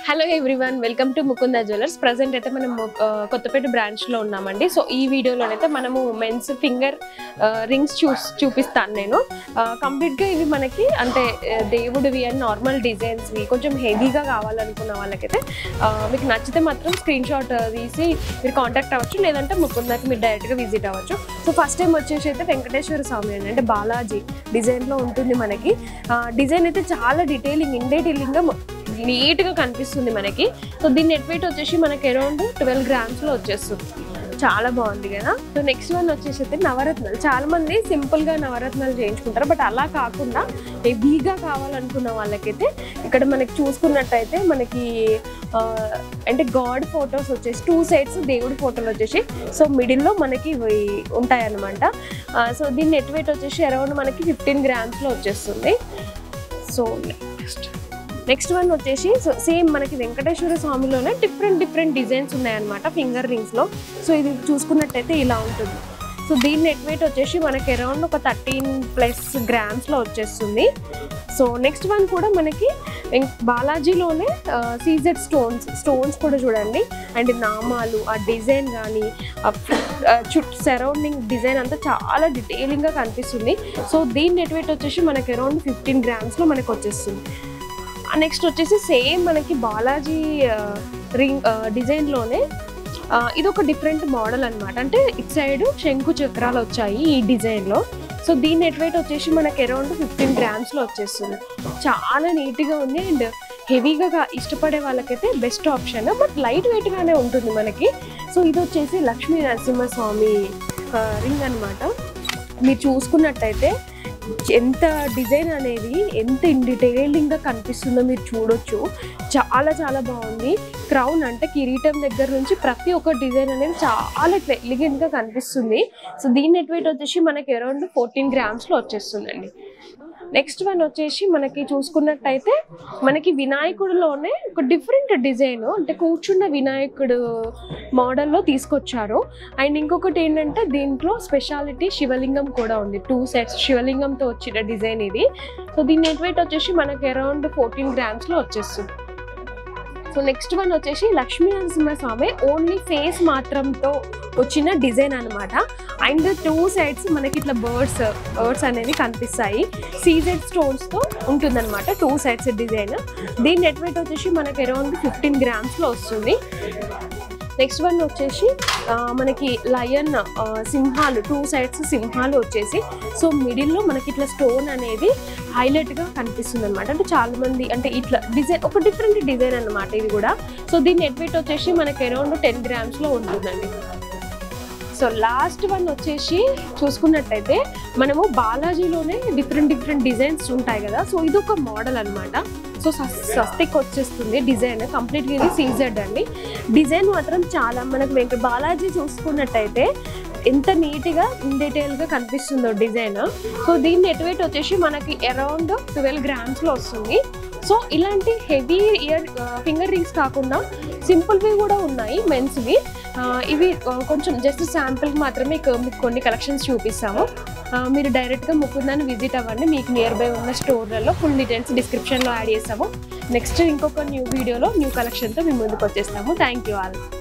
hello everyone welcome to Mukunda jewellers present అయితే మనం ఆ, కొత్తపేట బ్రాంచ్ లో ఉన్నామండి సో ఈ వీడియోలోనైతే మనము మెన్స్ ఫింగర్ రింగ్స్ చూ చూపిస్తాను నేను కంప్లీట్ గా ఇవి మనకి అంటే ఆ, దేవుడివి అండ్ నార్మల్ డిజైన్స్ వి కొంచెం హెవీగా కావాలనుకున్న వాళ్ళకైతే ఆ, మీకు నచ్చితే మాత్రం స్క్రీన్ షాట్ తీసి మీరు కాంటాక్ట్ అవ్వచ్చు లేదంటే ముకుందాకి మీరు డైరెక్ట్ గా విజిట్ అవ్వచ్చు సో ఫస్ట్ టైం వచ్చేసి అయితే వెంకటేశ్వర స్వామి అండి అంటే బాలాజీ డిజైన్ లో ఉంటుంది మనకి డిజైన్ అయితే చాలా డీటెయిలింగ్ ఇన్ డీటెయిలింగ్ గా నీట్ గా కనిపిస్తుంది మనకి సో దీని నెట్ వెయిట్ వచ్చేసి మనకి అరౌండ్ ట్వెల్వ్ గ్రామ్స్ లో వచ్చేస్తుంది చాలా బాగుంది కదా సో నెక్స్ట్ వన్ వచ్చేసి అయితే నవరత్నాలు చాలా మంది సింపుల్ గా నవరత్నాలు చేయించుకుంటారు బట్ అలా కాకుండా హెవీగా కావాలనుకున్న వాళ్ళకైతే ఇక్కడ మనకి చూసుకున్నట్టయితే మనకి ఆ, అంటే గాడ్ ఫొటోస్ వచ్చేసి టూ సైడ్స్ దేవుడి ఫోటోలు వచ్చేసి సో మిడిల్లో మనకి ఇవి ఉంటాయన్నమాట సో దీని నెట్ వెయిట్ వచ్చేసి అరౌండ్ మనకి ఫిఫ్టీన్ గ్రామ్స్లో వచ్చేస్తుంది సో నెక్స్ట్ నెక్స్ట్ వన్ వచ్చేసి సో సేమ్ మనకి వెంకటేశ్వర స్వామిలోనే డిఫరెంట్ డిఫరెంట్ డిజైన్స్ ఉన్నాయన్నమాట ఫింగర్ రింగ్స్లో సో ఇది చూసుకున్నట్టయితే ఇలా ఉంటుంది సో దీని నెట్ వెయిట్ వచ్చేసి మనకి అరౌండ్ ఒక థర్టీన్ ప్లస్ గ్రామ్స్లో వచ్చేస్తుంది సో నెక్స్ట్ వన్ కూడా మనకి వెం- బాలాజీలోనే సీజెడ్ స్టోన్స్ స్టోన్స్ కూడా చూడండి అండ్ నామాలు ఆ డిజైన్ కానీ చుట్టూ సరౌండింగ్ డిజైన్ అంతా చాలా డీటెయిలింగ్గా కనిపిస్తుంది సో దీని నెట్ వెయిట్ వచ్చేసి మనకి అరౌండ్ ఫిఫ్టీన్ గ్రామ్స్లో మనకి వచ్చేస్తుంది నెక్స్ట్ వచ్చేసి సేమ్ మనకి బాలాజీ రింగ్ డిజైన్లోనే ఇది ఒక డిఫరెంట్ మోడల్ అన్నమాట అంటే ఇటు సైడ్ శంకు చక్రాలు వచ్చాయి ఈ డిజైన్లో సో దీని నెట్ వెయిట్ వచ్చేసి మనకి అరౌండ్ ఫిఫ్టీన్ గ్రామ్స్లో వచ్చేస్తుంది చాలా నీట్గా ఉంది అండ్ హెవీగా ఇష్టపడే వాళ్ళకైతే బెస్ట్ ఆప్షన్ బట్ లైట్ వెయిట్గానే ఉంటుంది మనకి సో ఇది వచ్చేసి లక్ష్మీ నరసింహస్వామి రింగ్ అన్నమాట మీరు చూసుకున్నట్టయితే ఎంత డిజైన్ అనేది ఎంత ఇన్ డీటెయిలింగ్గా కనిపిస్తుందో మీరు చూడొచ్చు చాలా చాలా బాగుంది క్రౌన్ అంటే కిరీటం దగ్గర నుంచి ప్రతి ఒక్క డిజైన్ అనేది చాలా ఇట్లా ఎలిగెంట్గా కనిపిస్తుంది సో దీని నెట్ వెయిట్ వచ్చేసి మనకి అరౌండ్ ఫోర్టీన్ గ్రామ్స్లో వచ్చేస్తుందండి నెక్స్ట్ వన్ వచ్చేసి మనకి చూసుకున్నట్టయితే మనకి వినాయకుడిలోనే ఒక డిఫరెంట్ డిజైన్ అంటే కూర్చున్న వినాయకుడు మోడల్లో తీసుకొచ్చారు అండ్ ఇంకొకటి ఏంటంటే దీంట్లో స్పెషాలిటీ శివలింగం కూడా ఉంది టూ సెట్స్ శివలింగంతో వచ్చిన డిజైన్ ఇది సో దీని నెట్ వెయిట్ వచ్చేసి మనకి అరౌండ్ ఫోర్టీన్ గ్రామ్స్లో వచ్చేస్తుంది సో నెక్స్ట్ వన్ వచ్చేసి లక్ష్మీ నరసింహస్వామి ఓన్లీ ఫేస్ మాత్రంతో వచ్చిన డిజైన్ అన్నమాట అండ్ టూ సైడ్స్ మనకి ఇట్లా బర్డ్స్ బర్డ్స్ అనేవి కనిపిస్తాయి సీజెడ్ స్టోన్స్తో ఉంటుందన్నమాట టూ సైడ్స్ డిజైన్ దీని నెట్ వెయిట్ వచ్చేసి మనకి అరౌండ్ ఫిఫ్టీన్ గ్రామ్స్లో వస్తుంది నెక్స్ట్ వన్ వచ్చేసి ఆ, మనకి లయన్ ఆ, సింహాలు టూ సైడ్స్ సింహాలు వచ్చేసి సో మిడిల్లో మనకి ఇట్లా స్టోన్ అనేది హైలైట్గా కనిపిస్తుంది అనమాట అంటే చాలా మంది అంటే ఇట్లా డిజైన్ ఒక డిఫరెంట్ డిజైన్ అన్నమాట ఇది కూడా సో దీని నెట్ వెయిట్ వచ్చేసి మనకి అరౌండ్ టెన్ గ్రామ్స్లో ఉంటుందండి సో లాస్ట్ వన్ వచ్చేసి చూసుకున్నట్టయితే మనము బాలాజీలోనే డిఫరెంట్ డిఫరెంట్ డిజైన్స్ ఉంటాయి కదా సో ఇది ఒక మోడల్ అనమాట సో సస్తిక్ వచ్చేస్తుంది డిజైన్ కంప్లీట్గా ఇది సీజెడ్ అండి డిజైన్ మాత్రం చాలా మనకు వెంకట బాలాజీ చూసుకున్నట్టయితే ఎంత నీట్గా ఇన్ డీటెయిల్గా కనిపిస్తుందో డిజైన్ సో దీని నెట్ వెయిట్ వచ్చేసి మనకి అరౌండ్ ట్వెల్వ్ గ్రామ్స్లో వస్తుంది సో ఇలాంటి హెవీ ఇయర్ ఫింగర్ రింగ్స్ కాకుండా సింపుల్వి కూడా ఉన్నాయి మెన్స్వి ఇవి ఆ, కొంచెం జస్ట్ శాంపుల్ మాత్రమే ఇక మీకు కొన్ని కలెక్షన్స్ చూపిస్తాము ఆ, మీరు డైరెక్ట్గా ముకుందాన్ని విజిట్ అవ్వండి మీకు నియర్ బై ఉన్న స్టోర్లలో ఫుల్ డీటెయిల్స్ డిస్క్రిప్షన్లో యాడ్ చేస్తాము నెక్స్ట్ ఇంకొక న్యూ వీడియోలో న్యూ కలెక్షన్తో మేము ముందుకు వచ్చేస్తాము థ్యాంక్ యూ ఆల్